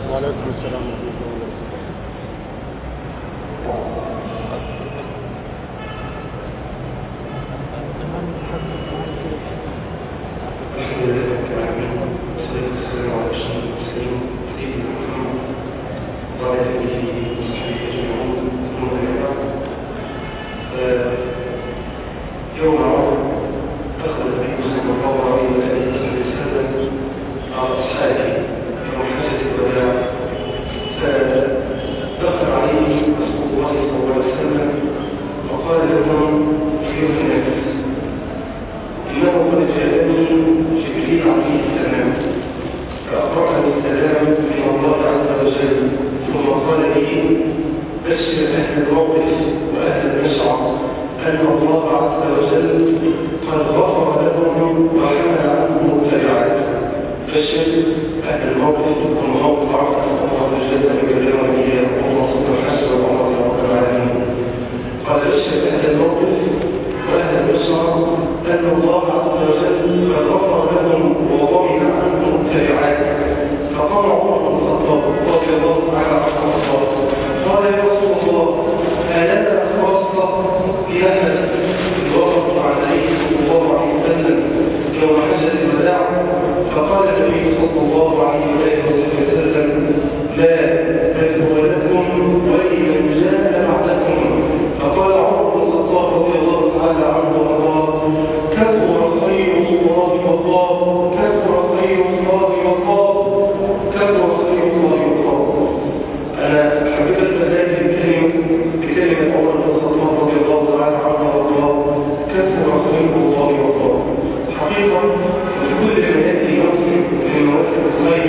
وعليكم السلام ورحمة الله وبركاته الحمد لله رب العالمين والصلاة والسلام على أشرف المرسلين سيدنا محمد وعلى آله وصحبه أجمعين ثم أما بعد يوم عرض أخذ النبي صلى الله عليه وآله وسلم على أصحابه يوم حجة الوداع فدخل عليه رسول الله صلى الله عليه وسلم وقال لهم أيها الناس إنه قد جاءني جبريل عليه السلام فأقرأني السلام من الله عز وجل ثم قال لي بشر أهل الموقف وأهل المشعر أن الله عز وجل قد غفر لهم وحمل عنهم التبعات بشر أهل الموقف والموقف عرف الله جل وجلاله إياه والله سبحانه وتعالى رب العالمين قال بشر أهل الموقف وأهل المشعر أن الله عز وجل قد غفر لهم وضمن عنهم التبعات فقام عمر بن الخطاب رضي الله تعالى عنه وارضاه قال يا رسول الله ألا خاصة بأهل الوقت عليه صلى الله عليه وسلم يوم حجة الوداع فقال النبي صلى الله عليه وسلم لا بل هو لكم ولمن جاء بعدكم فقال عمر بن الخطاب رضي الله تعالى عنه وارضاه كثر خير الله والله كثر خير الله والله كثر خير الله والله انا حبيت هذه الكلمه بكلمه عمر بن الخطاب رضي الله تعالى عنه وارضاه كثر خير الله والله حقيقه في كل ما ياتي يوم من مواسم الخير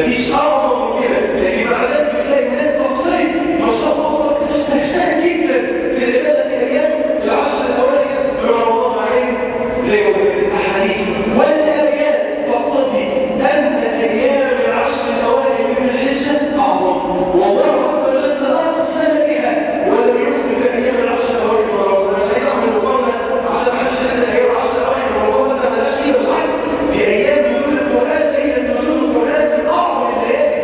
مفيش اعظم من كده لكن مع ذلك تلاقي الناس تقصري ما شاء الله تستهتر جدا في العباده في ايام العشر الاوائل من رمضان عليه زي ما قلت الاحاديث والايات تقتضي ان ايام العشر الاوائل من الحجه اعظم والله عز وجل اقسم بها ولم يقسم بايام العشر الاوائل من رمضان مش عايز اعمل مقارنه عشان ما حدش يقول ايام العشر الاوائل من رمضان ده مالهاش قيمه بالعكس في ايام نزول القران ليله نزول القران من اعظم الليالي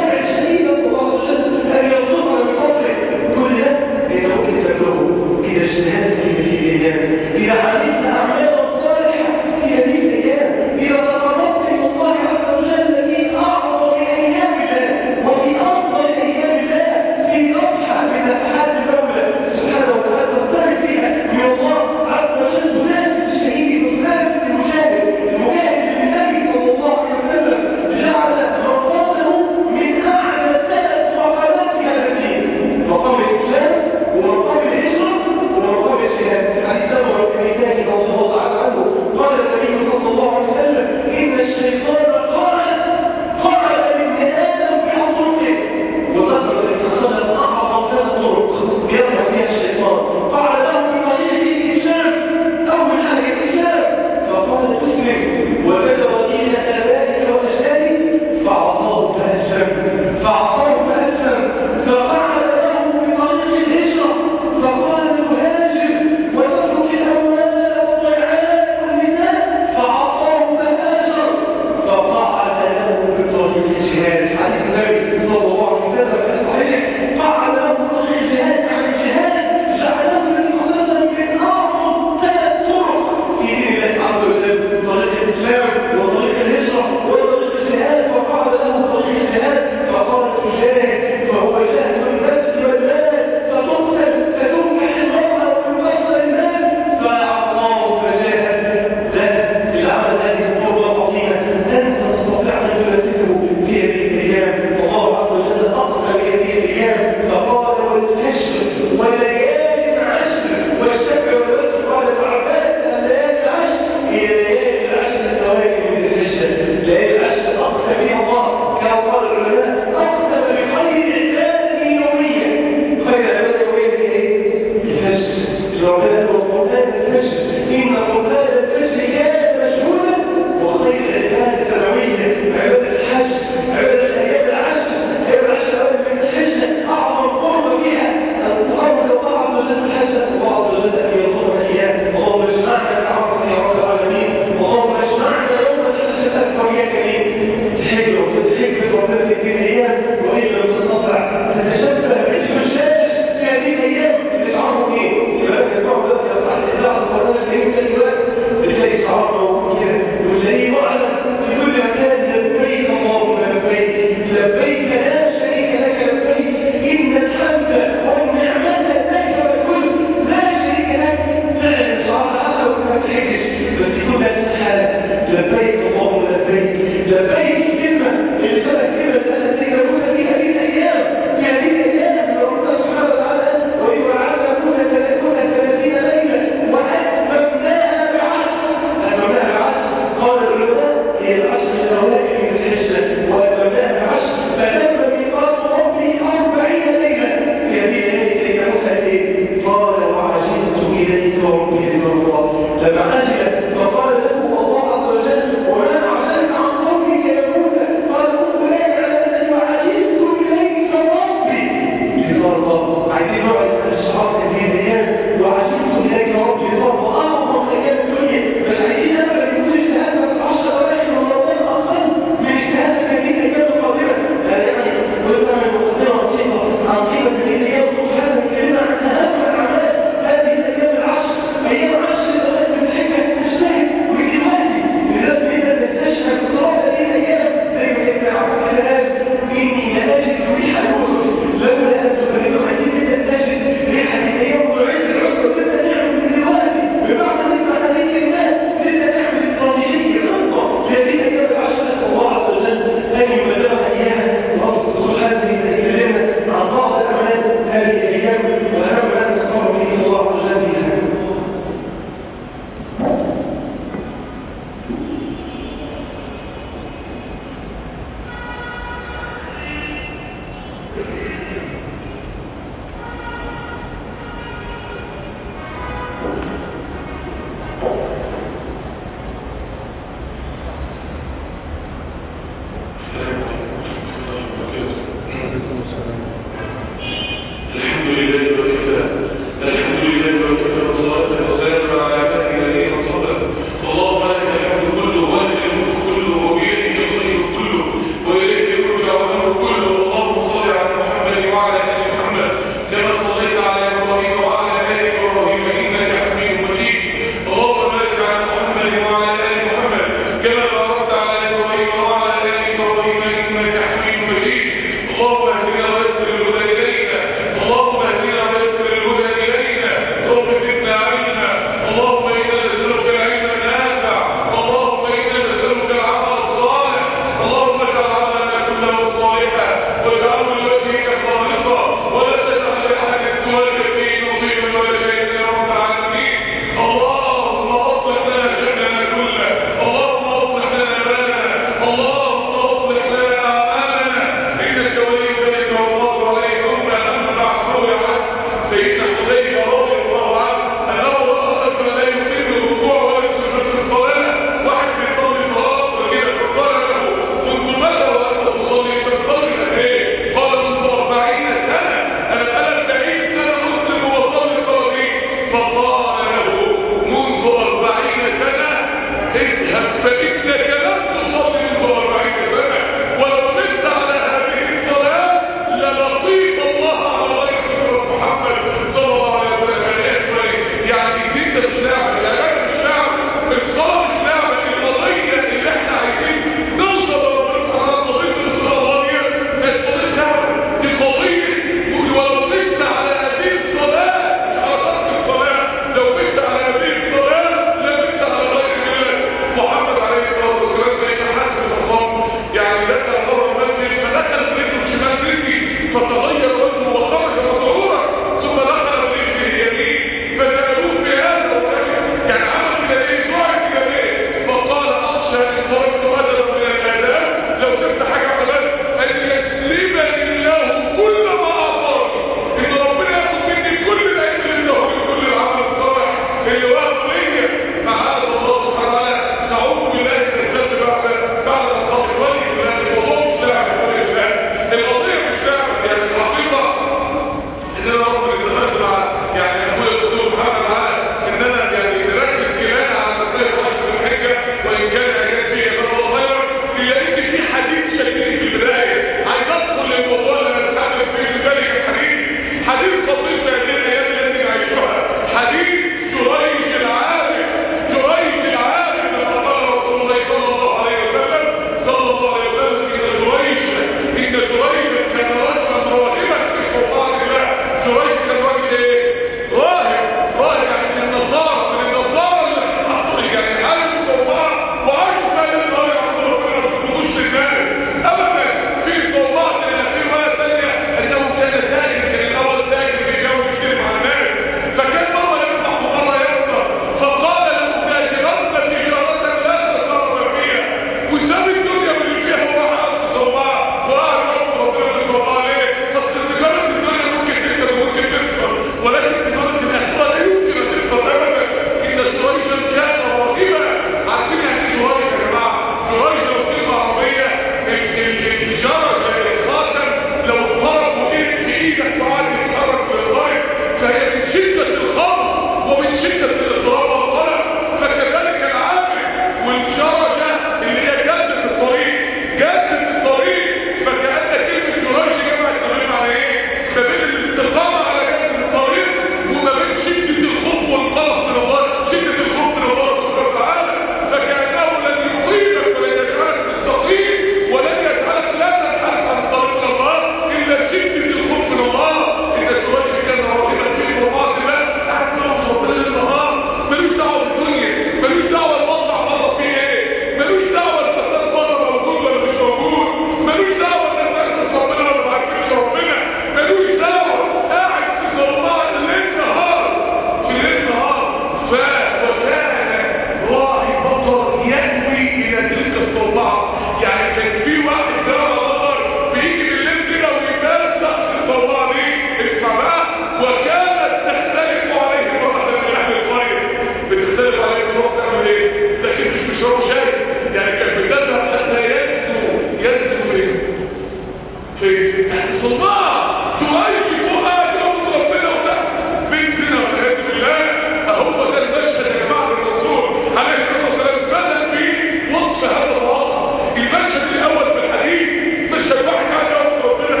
الصناعة تؤيد فوقها يوم ربنا وده بنتنا والعياذ بالله اهو ده المشهد يا جماعة الرسول عليه الصلاة والسلام بدأ في وصف هذا الواقع المشهد الأول في الحديث مشهد واحد على يوم ربنا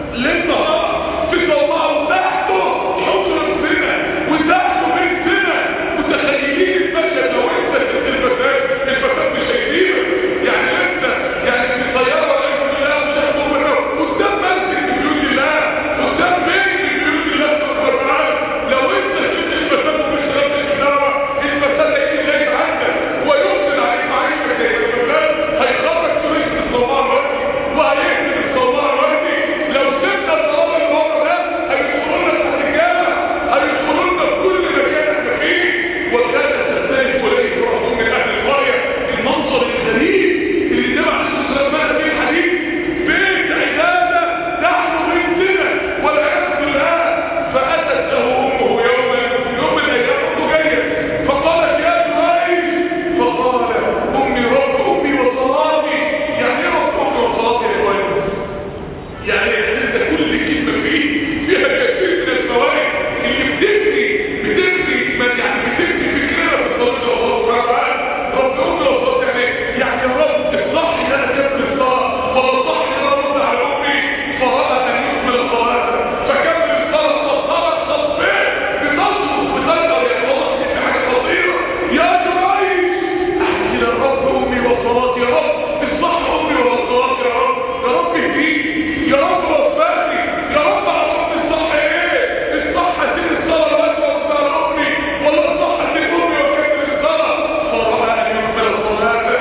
للنهار في صناعة وتحته حجرة زنا وتحته بيت زنا متخيلين المشهد لو انت شفت الفساد الفساد مش هيسيبك يعني انت يعني في طيارة والعياذ بالله مش هتقوم منه قدام مسجد من بيوت الله قدام بيت من بيوت الله سبحانه وتعالى لو انت شفت الفساد ومش خدت الكلامة الفساد هيجي جاي عندك ويفسد عليك معيشتك زي ما الفساد هيخرج توريست الصومال دلوقتي وهيقتل الصومال دلوقتي لو سبنا الصواب اللي ورا ده هيدخلوا لنا تحت الجامع هيدخلوا لنا في كل مكان احنا فيه وكان تختلف اليه روح من اهل القريه المنظر الغريب اللي النبي عليه الصلاه والسلام بقى فيه الحديث بيت عباده نحن بيت زنا والعياذ بالله فاتت له امه يوما يوم من الايام امه جايه فقالت يا جريج فقال امي رب امي وصلاتي يعني ايه رب امي وصلاتي يا اخواني يعني انت كل كلمه فيه فيها كثير من الفوائد اللي بتبني بتبني ما يعني بتبني فكرنا في الصلاه الله سبحانه وتعالى رب امي وصلاتي يعني يعني يا رب الصح ان انا كمل الصلاه ولا الصح ان انا ارد على امي فراى ان يكمل الصلاه فكمل الصلاه فصلت صفين بتصرف بتقدر يا الله دي حاجه خطيره يا جريج احكي للرب امي وصلاتي يا رب الصح امي ولا صلاتي يا رب يا رب اهديني يا رب وفقني يا رب عرفني الصح ايه الصح اسيب الصلاه بس وارد على امي ولا الصح اسيب امي واكمل الصلاه فراى ان يكمل الصلاه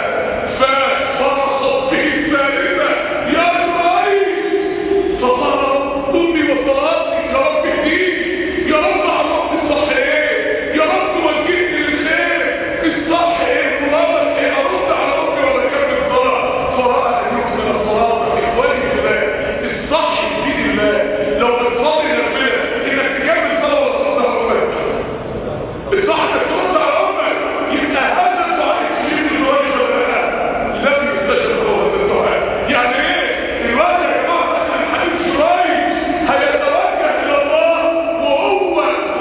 فصرخت به الثالثه يا جريج فقال امي وصلاتي يا رب اهديني يا رب عرفني الصح ايه يا رب وجهني للخير الصح ايه مرادك ايه ارد على امي ولا اكمل الصلاه فراى ان يكمل الصلاه اخواني في الله الصح في دين الله لو بتفاضل ربنا انك تكمل صلاه ولا ترد على امك الصح انك ترد على امك يبقى هذا الدعاء الكبير من الواجب ولا لا لم يستجب له هذا الدعاء يعني ايه الواجب يا جماعه اهل الحديث شويه هيتوجه الى الله وهو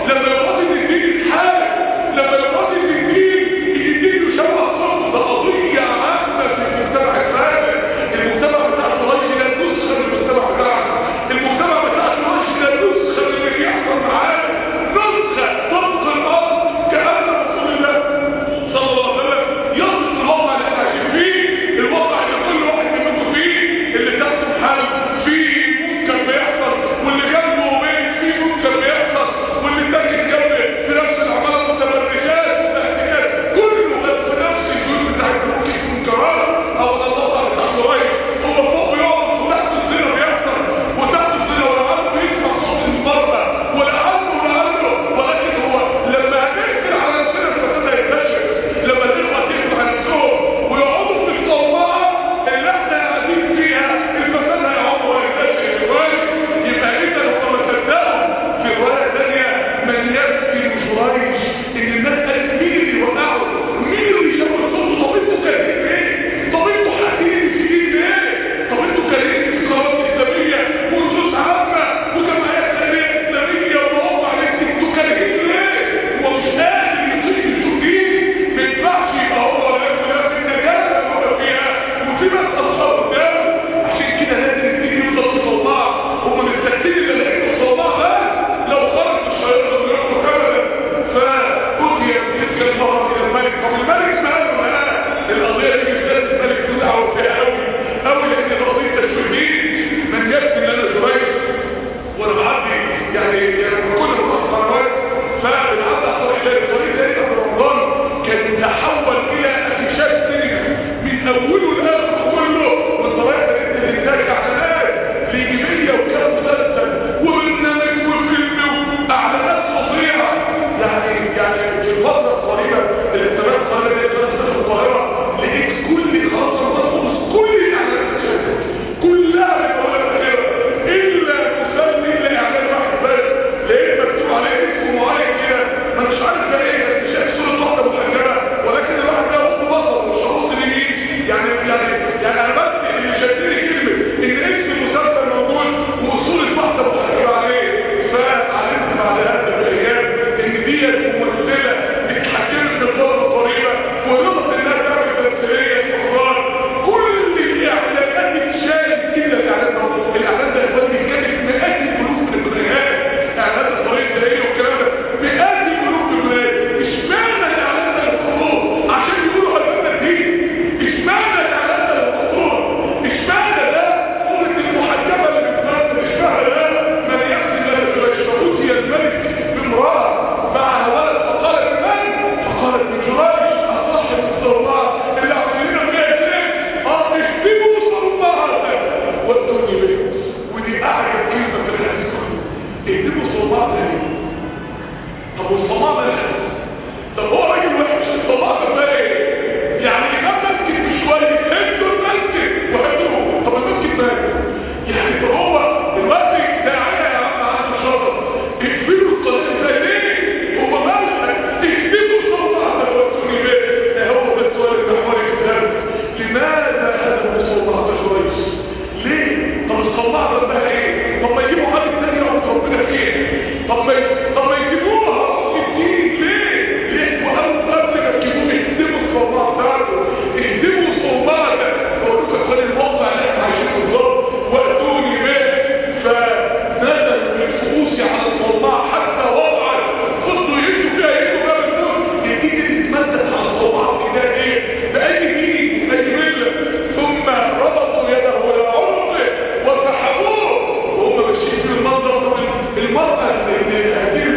لما يراد ان الدين يتحارب لما يراد ان الدين الدين يشوه صوت ده قضيه عامه في المجتمع الفارغ المجتمع بتاع قريش ده نسخه من المجتمع بتاعنا المجتمع بتاع قريش ده نسخه من اللي بيحصل معانا نسخه طبق الارض كان رسول الله صلى الله عليه وسلم يصف الوضع اللي احنا عايشين فيه الوضع اللي كل واحد منكم فيه اللي تحته حال فيه منكر بيحصل واللي جنبه بيت فيه منكر بيحصل واللي تاني جنبه في نفس العمارة متبرجات وتهديدات كله كان في نفس البيوت بتاعت ممكن منكرات او الوضع بتاع قريش هو فوق يقعد وتحت الزنا بيحصل وتحت الزنا ولا عنده بيسمع صوت المرة ولا عنده ولا عنده ولكن هو لما هنقفل على نفسنا الفساد هينتشر لما تبقى تقفل على نفسهم ويقعدوا في الصومعة اللي احنا قاعدين فيها الفساد هيقعد وهينتشر شوية يبقى اذا هم ما صدقوا في رواية ثانية من يكفي شريش ان الناس قالت مين اللي وقعوا مين اللي شافوا الصوت طب انتوا كارهين ايه؟ طب انتوا حاسين في دين ايه؟ طب انتوا كارهين في قرارات اسلامية ونصوص عامة وجمعيات خيرية اسلامية ومواقع نفسي انتوا كارهين ليه؟ هو مش قادر يطيق يشوف دين ما ينفعش يبقى هو ولا يبقى في النجاسة اللي هو فيها وفي ناس اصحاب قدامه عشان كده لازم الدين يفضل في صومعة هم مستكتين اللي لقيته صومعة بس لو خرج الشيطان يروحوا ابدا فأتي تلك المرة الى الملك طب الملك ماله مالها القضية دي بالذات الملك له دعوة فيها قوي قوي لان القضية تشويهين من يكفي لنا جريج وانا بعدي يعني يعني كل الخط قنوات فبالعدى احضر الى الطريق تاني قبل رمضان كان تحول الى افيشات سينما من اوله لاخره كله والطريقه الانتاج اعلانات ليجيبيه وكلام مسلسل وبرنامج وفيلم واعلانات فظيعه يعني يعني في الفتره القريبه الانترنت القريبه اللي كانت في القاهره لقيت كل خلاص رمضان كل الاعلانات اتشافت كلها بتقول الا مسمي الا اعلان واحد بس لقيت مكتوب عليه اسم معين كده ما مش عارف ده ايه بس شايف صوره واحده محجبه ولكن الواحد ده بص بصر مش هبص لمين يعني يعني يعني انا بس اللي شدني كلمه ان اسم المسلسل موجود وصوره واحده محجبه عليه فعلمت بعد هذا الايام ان ديت ممثله اتحكمت في الفتره القريبه ورضت انها تعمل تمثيليه في رمضان كل الاعلانات اتشالت كده الاعلان ده الاعلان ده يا اخواني بيتكلف مئات الالوف من الجنيهات اعلانات الطريق الدائري والكلام ده مئات الالوف من الجنيهات اشمعنى الاعلان ده المفروض عشان يقولوا هدفنا الدين اشمعنى الاعلان ده المفروض اشمعنى ده صورة المحجبة اللي بتمثل اشمعنى ده ما يحسن لها جريش فأتي الملك بامرأة معها ولد فقالت من؟ فقالت من جريش أصحب الصومعة اللي عاملين فيها كده اه اكتبوا صومعة ودوني بيه ودي أعجب كلمة في الحديث كله اكتبوا صومعة ليه؟ طب والصومعة ده طب هو راجل وحش الصومعة ده ايه؟ يعني كان مسكت بشوية هدوا المسكت وهدوه طب المسكت ماله؟ يعني طب هو دلوقتي داعية يا عم عنده شرف اقفلوا القناة ده ليه؟ هو مالك اكتبوا صومعة ده ودوني بيه ده هو ده السؤال المحوري في الدرس لماذا هدموا صومعة كويس؟ ليه؟ طب الصومعة ده ايه؟ طب ما يجيبوا حاجة تانية يعرف ربنا فيها طب ما طب ما يسيبوها في الدين ليه؟ ليه؟ وقبل قبل ما تجيبوه اهدموا الصومعة بتاعته اهدموا الصومعة ده بقول لكم يا اخواني الواقع اللي احنا عايشينه بالظبط وقتوني به فنزل من فؤوسي على الصومعة حتى وضعت فضلوا يدوا فيها يدوا فيها بالفوز الدين اللي اتمدد على الصومعة ده ايه؟ بأي دين بأي ملة ثم ربطوا يده إلى عنقه وسحبوه وهم ماشيين في المنظر ده المرأة اللي هذه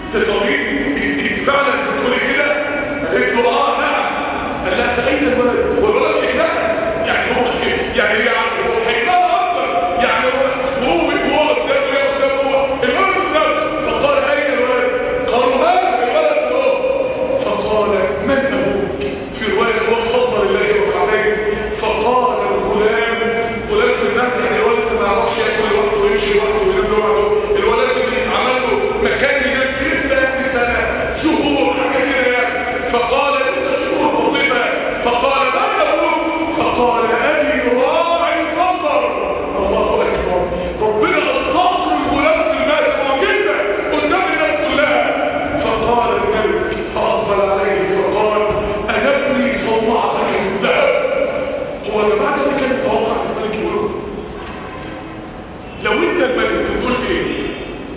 تطبيق انت فعلا بتقولي كده قالت له اه نعم قال لها فاين الولد والولد هيتنقل يعني هو يعني يعني هو هيتنقل اكتر يعني هو هو هو قدامه يا قدامه هو الولد قدامه فقال اين الولد قالوا هذا الولد هو فقال من ابوك في روايه هو فضل الله وعليه فقال الغلام غلام في الناس يعني الولد ما يعرفش ياكل لوحده ويمشي لوحده وينام لوحده الولد اللي عمل له مكان ينام فيه ثلاث سنه شهور حاجه كده يعني فقال انت شهور فاطمه فقال من ابوك فقال ابي راعي البقر الله اكبر ربنا اطلق الغلام في المال معجزه قدام الناس كلها فقال الملك فاقبل عليه فقال انا ابني صومعتك الذهب هو يا جماعه ده كان يتوقع الملك يقول لو انت الملك تقول ايه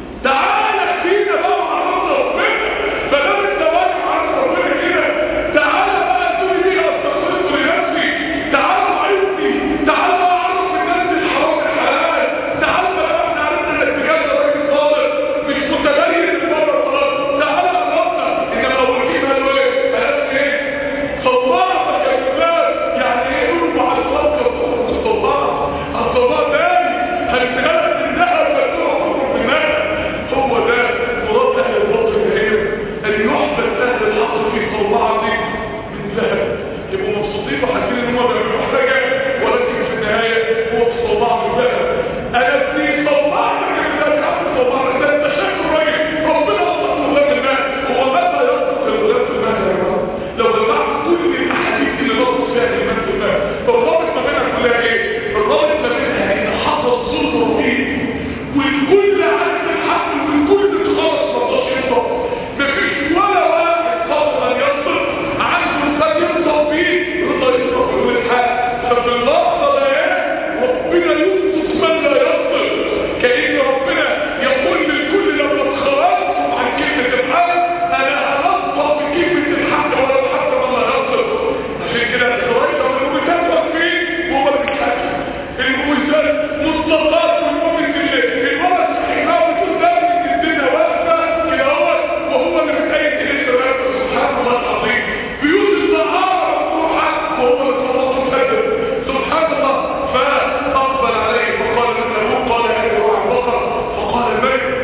تعالى فينا بقى وعرضنا ربنا فلو انت واقف عند ربنا كده تعالى بقى تقول لي استغفرت لنفسي تعالى وعيدني تعالى بقى اعرف الناس الحرام الحلال تعالى بقى احنا عرفنا انك بجد راجل صالح مش متدين بره خلاص تعالى قربنا انما اول كلمه قالوا ايه؟ قالت ايه؟ صوابك يا فلان يعني ايه يرفع الخلق الصواب الصواب تاني هنتغلب بالذهب فتروح بالنار هو ده مراد اهل الباطل الهيم ان يحبس اهل الحق في صوابع دي من ذهب يبقوا مبسوطين وحاسين ان هم بيعملوا حاجه ولكن في النهايه هو في صوابع من ذهب انا في صوابعك يا فلان عبد صوابعك ده انت شايف الراجل ربنا اصلا غلام المال هو متى يصدق الغلام في المال يا جماعه لو جمعت كل الاحاديث اللي نصت فيها الإيمان في المال فالرابط ما بينها كلها ايه؟ الرابط ما بينها ان حصل ظلم رهيب والكل عارف الحق والكل خلاص ما رضاش ينطق مفيش ولا واحد صبر ان ينطق عنده انسان ينطق فيه رضا ينطق ويقول الحق ففي اللحظه ديت ربنا ينطق من لا ينطق كأن ربنا يقول للكل لما اتخرجتم عن كلمة الحق انا هنطق بكلمة الحق ولا الحق من لا ينطق عشان كده الخرايطة اللي بتنطق فيه هو اللي بيتحكم المؤسسات مطلقات والمؤمن بالله المرأة الصحيحة وتقدر من الدنيا واقفة كده هو وهو اللي بتأيد إليه الرب سبحان الله العظيم بيوت الطهارة مفتوحة وهو اللي صلاته مسدد سبحان الله فأقبل عليه فقال له قال أنا روح البقر فقال الملك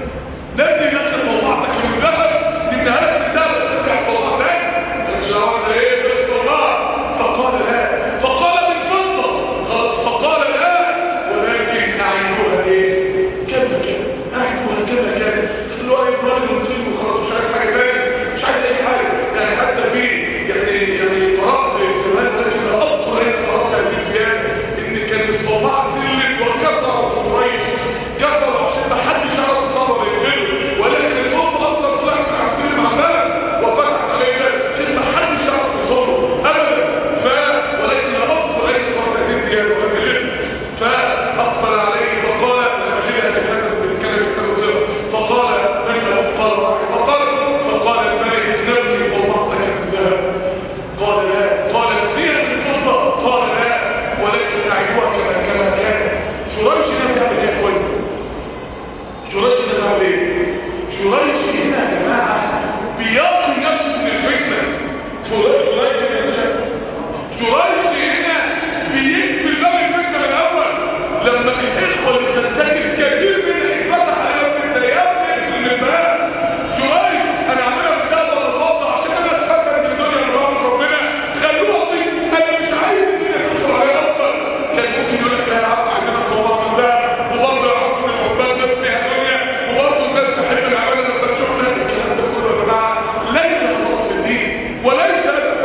نزل نفسك وضعتك من ذهب من هذا الذهب ترجع تطلع تاني الشعار ايه بس الله فقال لا فقال بالفضة فقال لا ولكن اعيدوها ايه كما كان اعيدوها كما كان خلوها ايه راجل مسلم وخلاص مش عايز حاجه تاني مش عايز اي حاجه يعني حتى في يعني يعني قرات في هذا كده اكثر هنا قرات هذه البيان ان كان الصباح سلم وكسر قريش كسر عشان ما حدش يعرف الصبر يقتله ولكن الصوت اصلا طلع على السلم عمال وفتح عليه عشان ما حدش يعرف يصوره ابدا ف ولكن افضل اي صبر هذه البيان وكلمه فاقبل عليه فقال لما جاء يتكلم بالكلمه كانوا فقال من له قال واحد فقال فقال الملك نبني وضعتك الذهب قال لا قال فيها الفضة قال لا ولكن أعيدوها كما كما كان شريش هنا بيعمل ايه يا اخوان شريش هنا بيعمل ايه شريش هنا يا جماعة بيقي نفسه من الفتنة شريش هنا شريش هنا بيقفل باب الفتنة من الأول لما الإخوة اللي بتستجد كثير من اتفتح عليهم في الديات من الباب شريش أنا عاملها بسبب الوضع عشان أنا أتفكر في الدنيا من رحمة ربنا خلوها طيب أنا مش عايز الدنيا تدخل عليا أكتر كان ممكن يقول لك لا يا عم عندنا صواب من ده وبرضه يا عم العباد ناس فيها دنيا وبرضه الناس تحب العبادة لما تشوفنا الكلام ده كله يا جماعة ليس خلاص في الدين وليس هدف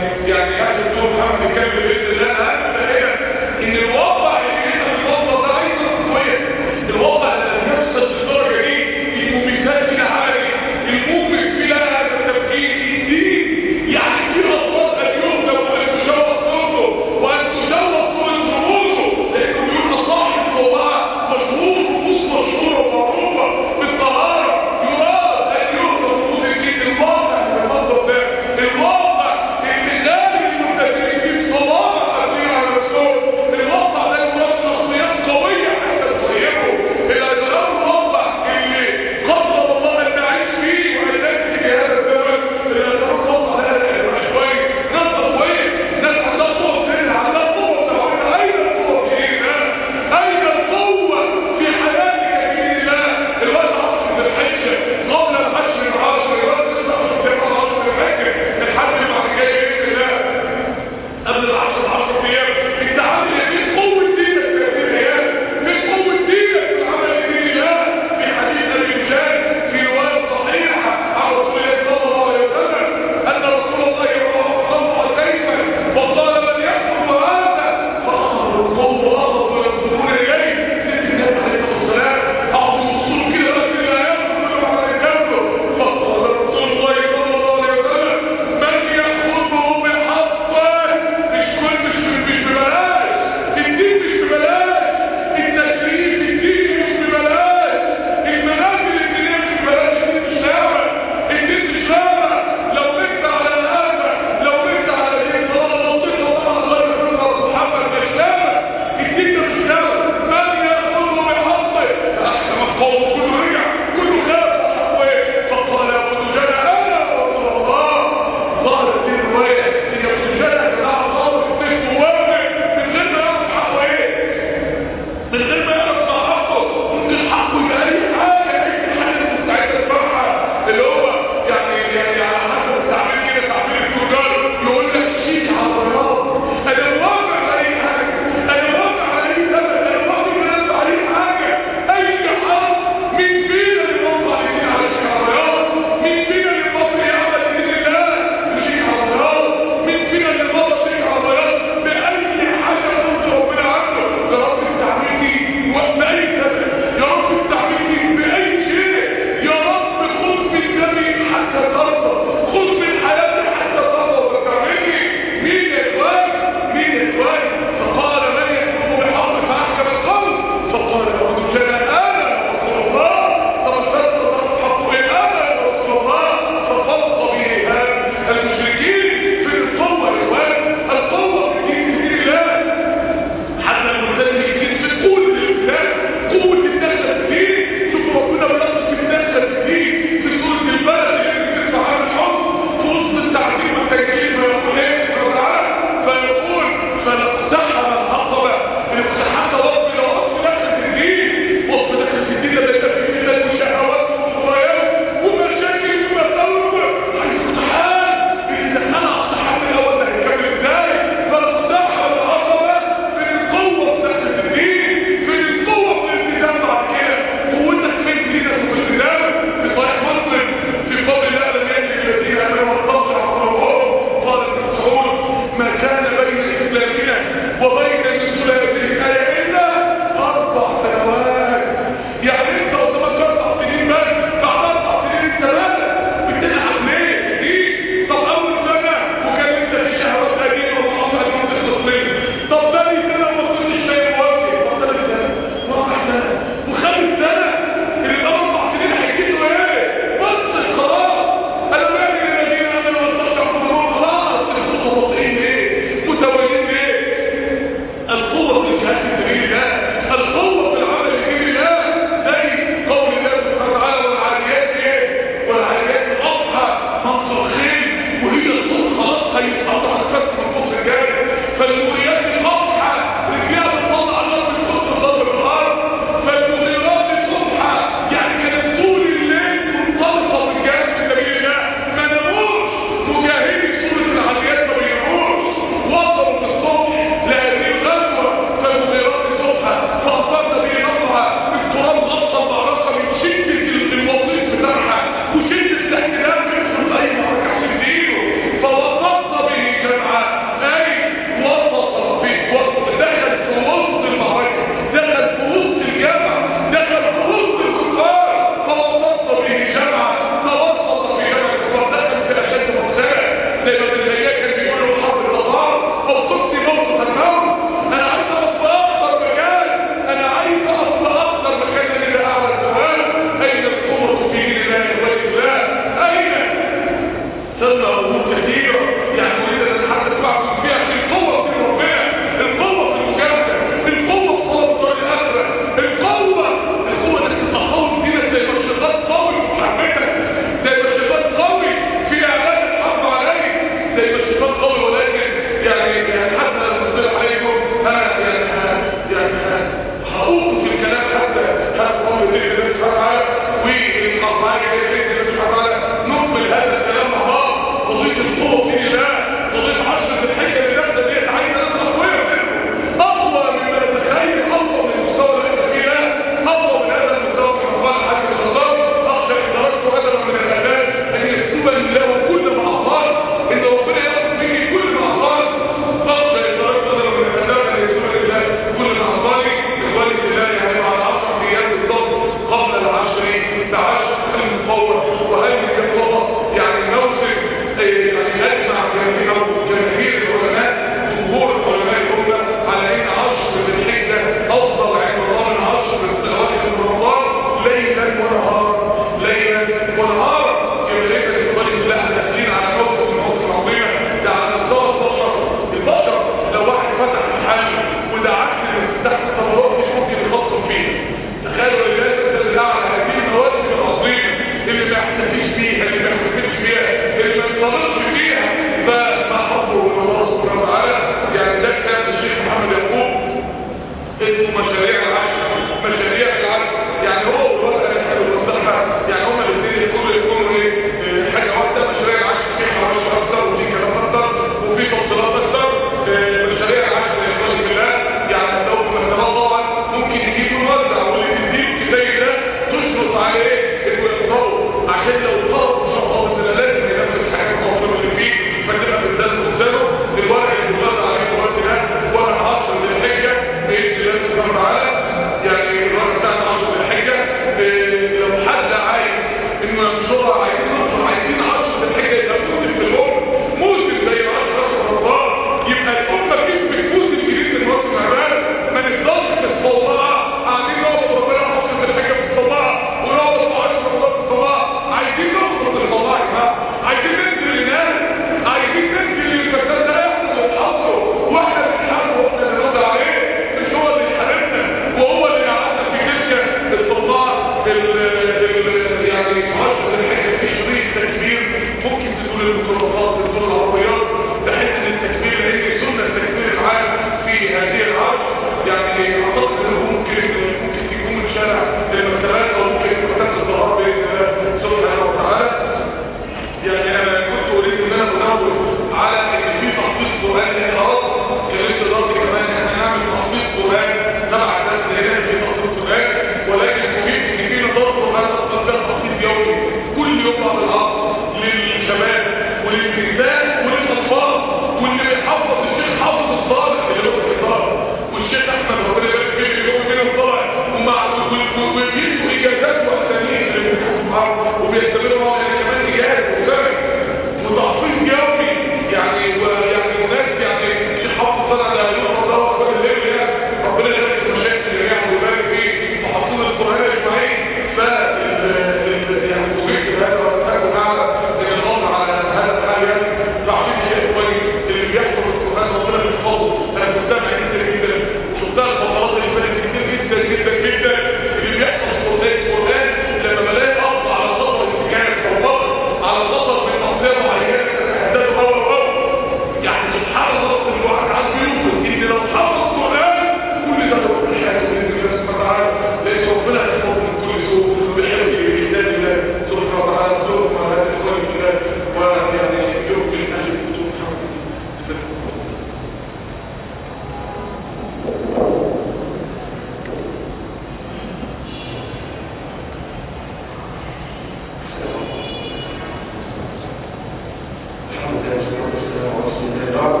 والصلاة والسلام على رسول الله بعد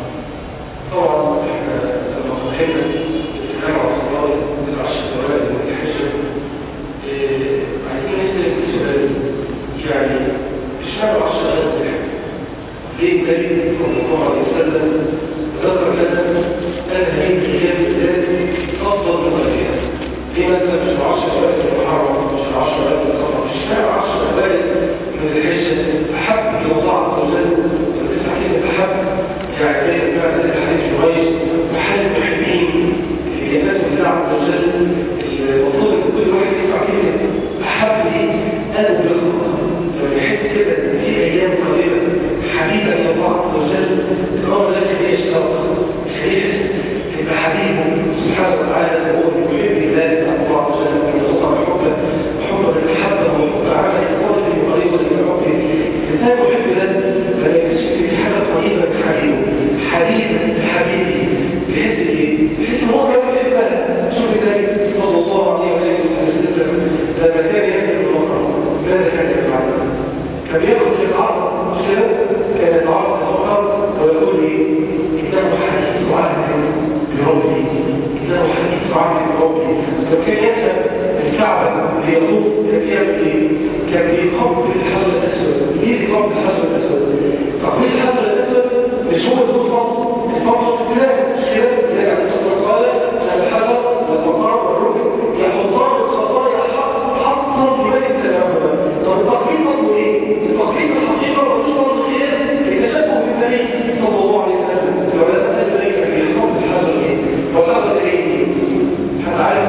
طبعا احنا لما فتحنا الكلام على الصلاة العشر الأوائل والتحجة عايزين نسأل سؤال يعني اشمعنى العشر الأوائل ليه النبي صلى الله عليه وسلم ذكر لنا أن هذه الأيام بالذات أفضل من غيرها ليه مثلا مش العشر الأوائل من المحرم مش العشر الأوائل من الصفر مش اشمعنى العشر الأوائل من الحجة أحب إلى الله عز وجل والتسعة كلمة أحب يعني زي ما قال الحديث جويس محل المحبين اللي يناسب الله عز وجل المفروض ان كل واحد يسمع كلمة أحب دي أنا بلغة لما يحس كده إن في أيام قريبة حبيبة إلى الله عز وجل الأمر لازم يشتاق يحس يبقى حبيبه سبحانه وتعالى زي ما هو يحب الله الله عز وجل ويرزقه بحبه حبه للمحبة وحب عمل قريب وقريب من حبه الإنسان يحب ده فلا يكتشف في حاجة قريبة من حبيبه حبيبة حبيبي بحس إيه؟ بحس إن هو كمان يحبها شوف النبي صلى الله عليه وسلم لما كان يأكل المقام ماذا كان يفعل؟ كان يأخذ في العرض مش كده؟ كان يتعرض فقط ويقول لي إنه حديث عهد بربي إنه حديث عهد بربي فكان يذهب الكعبة ليطوف يعمل إيه؟ كان بيقبل الحجر الأسود ليه بيقبل الحجر الأسود؟ تقبيل الحجر الأسود مش هو الفرض الفرض في الكلام مش كده؟ يعني الرسول قال الحجر والمقام والركن يحطان الخطايا حقا لمن اتبعهما طب التقبيل برضه ايه؟ التقبيل الحقيقه والرسول برضه خير التشبه بالنبي صلى الله عليه وسلم العلماء قالوا لك في قبل الحجر ايه؟ وحجر ايه؟ حد عارف؟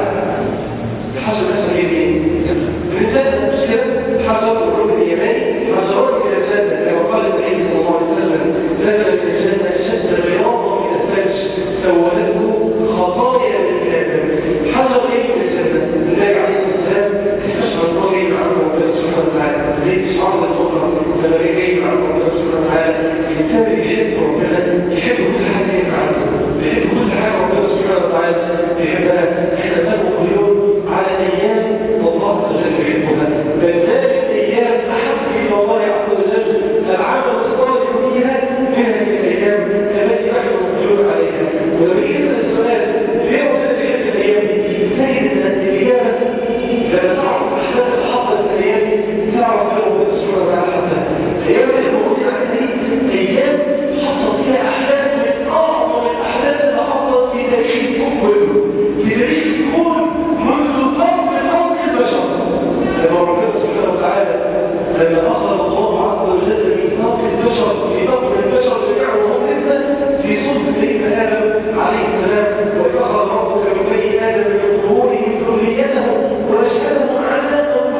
الحجر الاسود ايه؟ الرسالة مش كده؟ حجر الركن اليماني حجران من الجنة كما قال النبي صلى الله عليه وسلم نزل من الجنة شد بياضا من الثلج سولته خطايا من آدم حجر ايه من الجنة؟ النبي عليه الصلاة والسلام استشعر الرجل عنه ربنا سبحانه وتعالى ليه استشعار الفقرة لما جاي جاي مع ربنا سبحانه وتعالى الإنسان بيحب ربنا يحب كل حاجة يبقى عنده بيحب كل حاجة ربنا سبحانه وتعالى بيحبها احنا نتابع كل يوم على أيام الله عز وجل يحبها بل هذه الأيام أحب إلى الله عز وجل العمل الصالح فيها من هذه الأيام التي نحن مقبلون عليها ولما يجينا السؤال ليه ربنا بيحب الأيام دي؟ تجد أن الإجابة لما تعرف أحداث الحظ الأيام تعرف أن ربنا سبحانه وتعالى حبها الأيام اللي موجودة عندي أيام حصل فيها أحداث من أعظم الأحداث اللي حصلت في تاريخ الكون كله في تاريخ الكون منذ قرن خلق البشر لما ربنا سبحانه وتعالى لما أخذ الله عز وجل ميثاق البشر في بطن البشر جميعا وهم نسبة في صلب سيدنا آدم عليه السلام وإذ أخذ ربك من بني آدم من ظهورهم ذريتهم وأشهدهم على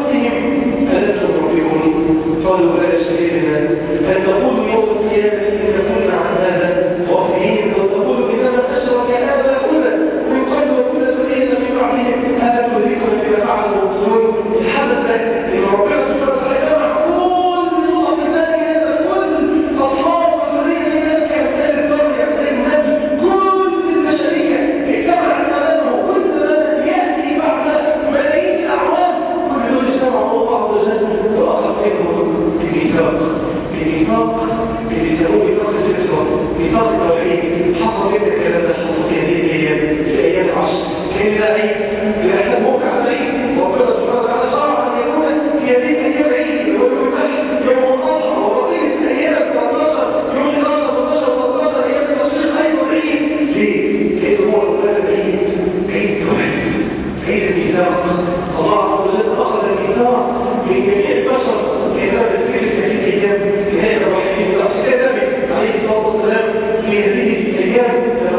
أنفسهم ألست ربكم قالوا بلى شهدنا أن تقولوا يوم القيامة إن كنا عن هذا غافلين أو تقولوا إنما أشرك آباؤنا من قبل وكنا ذرية من بعدهم ألا تدركنا بما فعل المبطلون الحدث ده إن ربنا سبحانه وتعالى جمع كل نقط النبي هذا كل أطفال وذرية الناس كأمثال البر كأمثال النبي كل البشرية اجتمعت أمامه كل من يأتي بعد ملايين الأعوام كل دول اجتمعوا الله عز وجل وأخذ منهم بميثاق بميثاق اللي يسموه ميثاق الفطرة ميثاق التوحيد حصل فيه الكلام ده حصل في هذه الأيام في أيام العشر كان ده عيد لأحد موقع عيد ربنا سبحانه وتعالى شرع أن يكون في هذه الأيام عيد يوم الفتح يوم الأضحى وبقية الأيام 13 يوم 11 13 13 أيام التشريق أيضا عيد ليه؟ لأن هو الولاد عيد عيد التوحيد عيد الميثاق الله عز وجل أخذ الميثاق من جميع البشر لهذا الفكر في هذه الأيام في هذا الوحيد من أصل النبي عليه الصلاة والسلام في هذه الأيام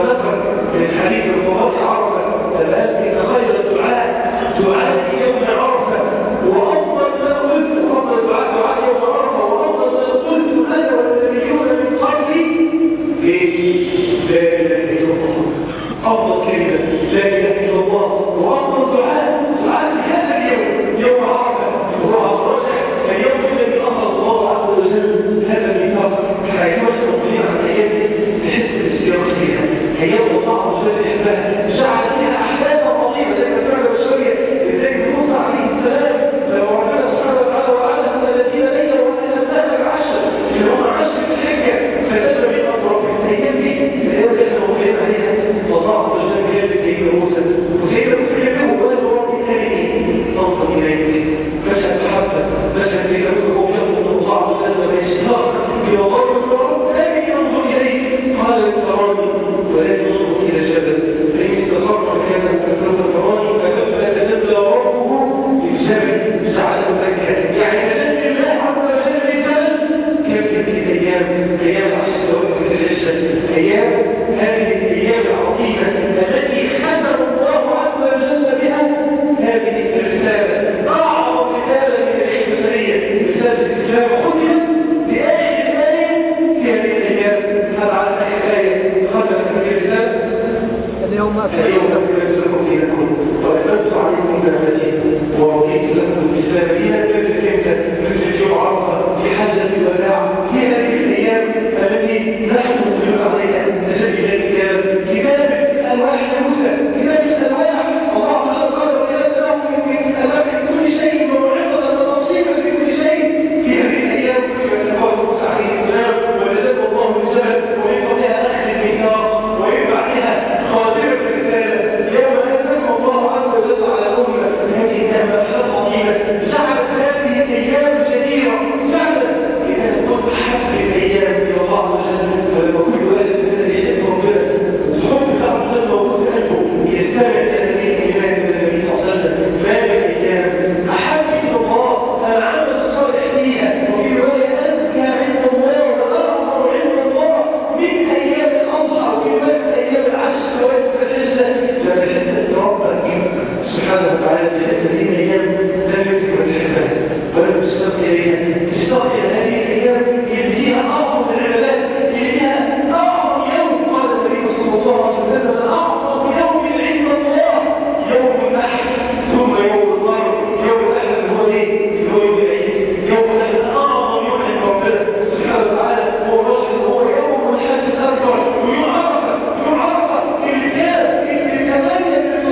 اشتاق الى هذه الايام اللي فيها اعظم العبادات اللي فيها اعظم يوم قال النبي صلى الله عليه وسلم اعظم يوم عند الله يوم النحر ثم يوم الظهر يوم الاحد هو ايه؟ هو يوم العيد يوم الاحد اعظم يوم عند ربنا سبحانه وتعالى هو الرجل هو يوم الحج الاكبر ويوم عرفه يوم عرفه اللي كان اللي ثمانيه من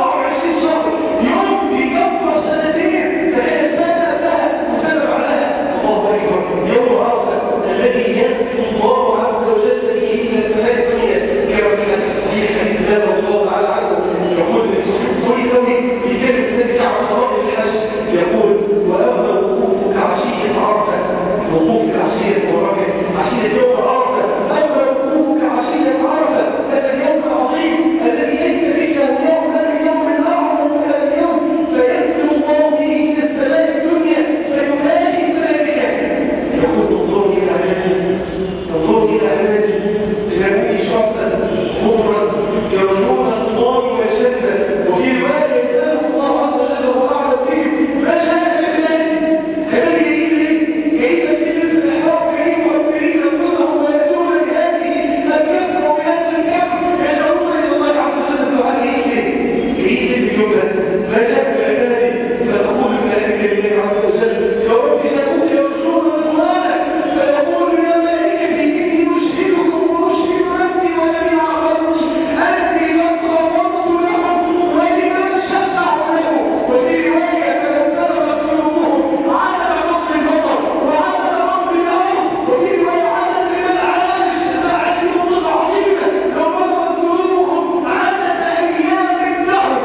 24 شهر يوم يكفر سنتين فهي سنه لها وسنه بعدها الله اكبر يوم عرفه الذي ينزل الله عز وجل به الى السماء الدنيا كما في الصحيح حديث لا رضي الله تعالى عنه يقول كل يوم يكلم النبي على صلاه الحج يقول واما الوقوف كعشيه عرفه الوقوف كعشيه وركب عشيه يوم عرفه اما الوقوف كعشيه عرفه هذا اليوم العظيم الذي ليس فيه يوم هذا اليوم الاعظم من هذا اليوم فينزل الله به الى السماء الدنيا فينادي الملائكه يقول انظروا الى عبادي انظروا الى عبادي لنبني شرطا غفرا يرجون الله والجنه وفي روايه يسال الله عز وجل وهو اعلم بهم ما شاء في عبادي هذا جيد ليه؟ كيف يجب الاحرام كريم والكريم انفسهم وياتون بهذه الكفر وبهذا الكفر يدعون الى الله عز وجل دعاء جيد جيد الجمله ما شاء في عبادي فتقول الملائكه لله عز وجل يا رب سكوت يرجون رضوانك فيقول يا ملائكتي اني اشهدكم واشهد نفسي والذي عبدت اني قد غفرت لهم ولمن شفع له وفي روايه تنزلت قلوبهم على نصر المطر وعلى رب الارض وفي روايه على من العالم تعلمهم العظيمه لو بلغت قلوبهم عدد ايام الدهر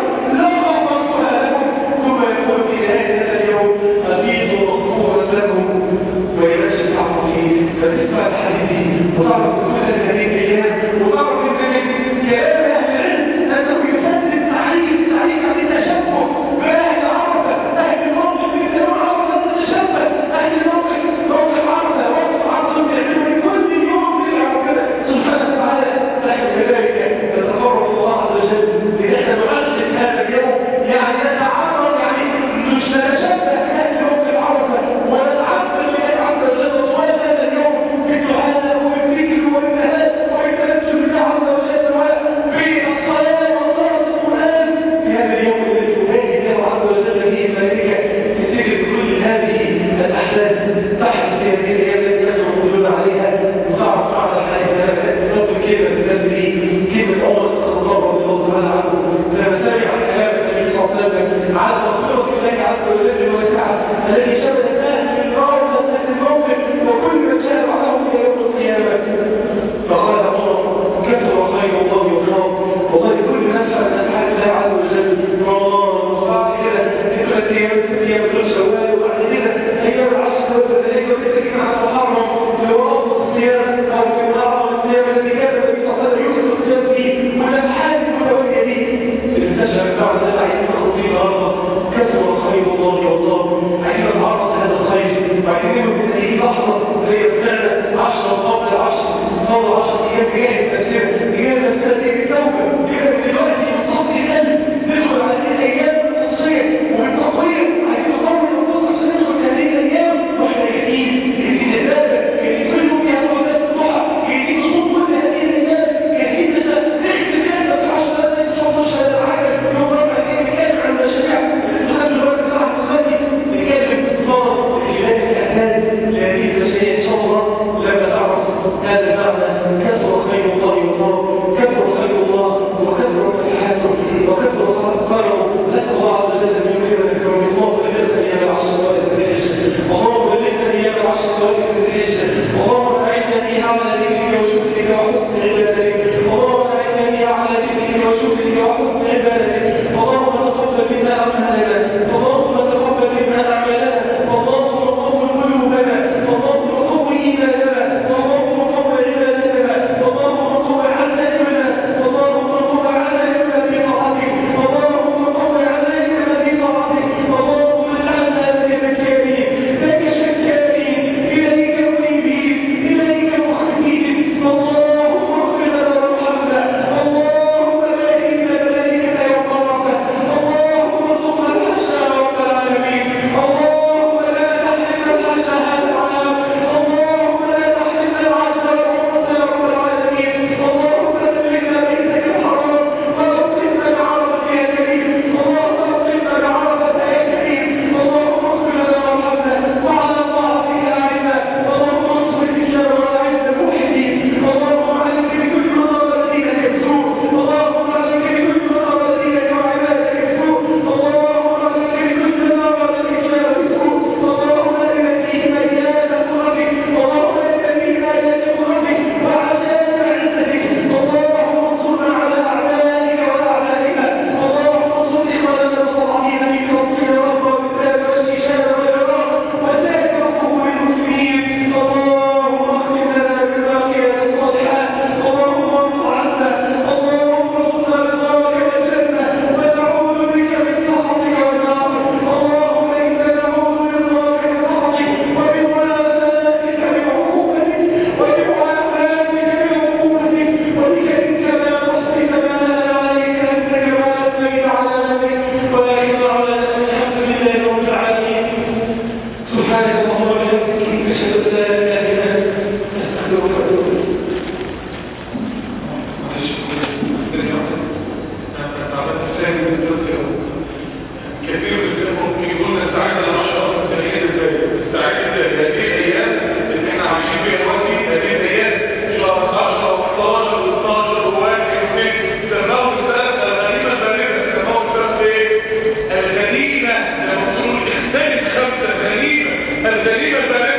لغفرتها لهم ثم يقول في نهايه هذا اليوم افيدوا مغفورا لكم ويمشي الحق فيه فتسمع الحديث وتعرف كل هذه الايام وتعرف ان كلام اهل العلم انه يسدد تعريف تعريف عن التشبه باهل عرفه اهل الموقف في يوم عرفه تتشبه اهل الموقف موقف عرفه موقف عرفه بيعملوا كل يوم في ربنا سبحانه وتعالى نحن كذلك نتقرب الله عز وجل بان نعزز هذا اليوم يعني نتعرض يعني مش نتشبه اهل موقف عرفه ونتعبد لله عز وجل طوال هذا اليوم بالدعاء وبالذكر والنهاد وبالتنزل بالله عز وجل بالصلاه وقراءه القران في هذا اليوم الذي ينادي الله عز وجل فيه الملائكه بذكر كل هذه الاحداث تحدث في هذه الايام التي نحن موجودون عليها وتعرف على الحياه نقول كلمه تدري كلمه عمر صلى الله رضي الله تعالى عنه لما سمع كلام النبي صلى الله عليه وسلم عن مغفره الله عز وجل وسعه الذي شمل الناس في النار وسط الموقف وكل من شاء بعدهم الى يوم القيامه فقال عمر كثر خير الله وخير والله كل نفس من افعال الله عز وجل رمضان وبعد كده ثلاث ايام ست ايام من شوال وبعد كده ايام العشر والثلاثين والتسعين على محرم في وقت الصيام او في اعظم الصيام الذي كان النبي صلى الله عليه وسلم يكثر الصيام فيه والابحاث المتواليه دي المستشفى بعد ذلك عايزين ناخد فيه النهارده كثر خير الله والله عايزين نتعرض هذا الخير وعايزين نبقى في اي لحظه زي فعلا 10 قبل 10 قبل 10 ايام جاهز نفسنا جاهز نفسنا بالتوبه جاهز دلوقتي بصوت القلب ندخل على هذه الايام القصيه وبالتطوير عايزين نطور النفوس عشان ندخل في هذه الايام واحنا جاهزين جاهزين للعباده جاهزين كل يوم فيها وقت الضحى جاهزين نصوم كل هذه الايام جاهزين نحن نحكي كلمه في 10 دقائق 19 حاجه يوم رابع كده نتكلم عن المشاريع لحد الوقت بتاع الصلاه نتكلم نظام خلال الاعمال لهذه المشاريع ان شاء الله لما تعرف هذا المعنى كثر خير الله والله كثر خير الله وكثر فتحاته وكثر قرره نسال الله عز وجل ان يكرمنا بكرم الله ولله ايام العشر سوائل الحجه اللهم بلغنا ايام العشر سوائل الحجه اللهم اعنا فيها على ذكرك وشكرك وحسن عبادتك اللهم اعنا فيها على ذكرك وشكرك وحسن عبادتك اللهم تقبل منا اعمالنا اللهم تقبل منا اعمالنا اللهم قوم قلوبنا اللهم قوم ايماننا اللهم قوم عبادتنا اللهم قوم عزائمنا اللهم قوم عزائمنا في طاعتك اللهم قوم عزائمنا في طاعتك اللهم اجعلنا لك ذكارين لك شكارين اليك السيدة البنات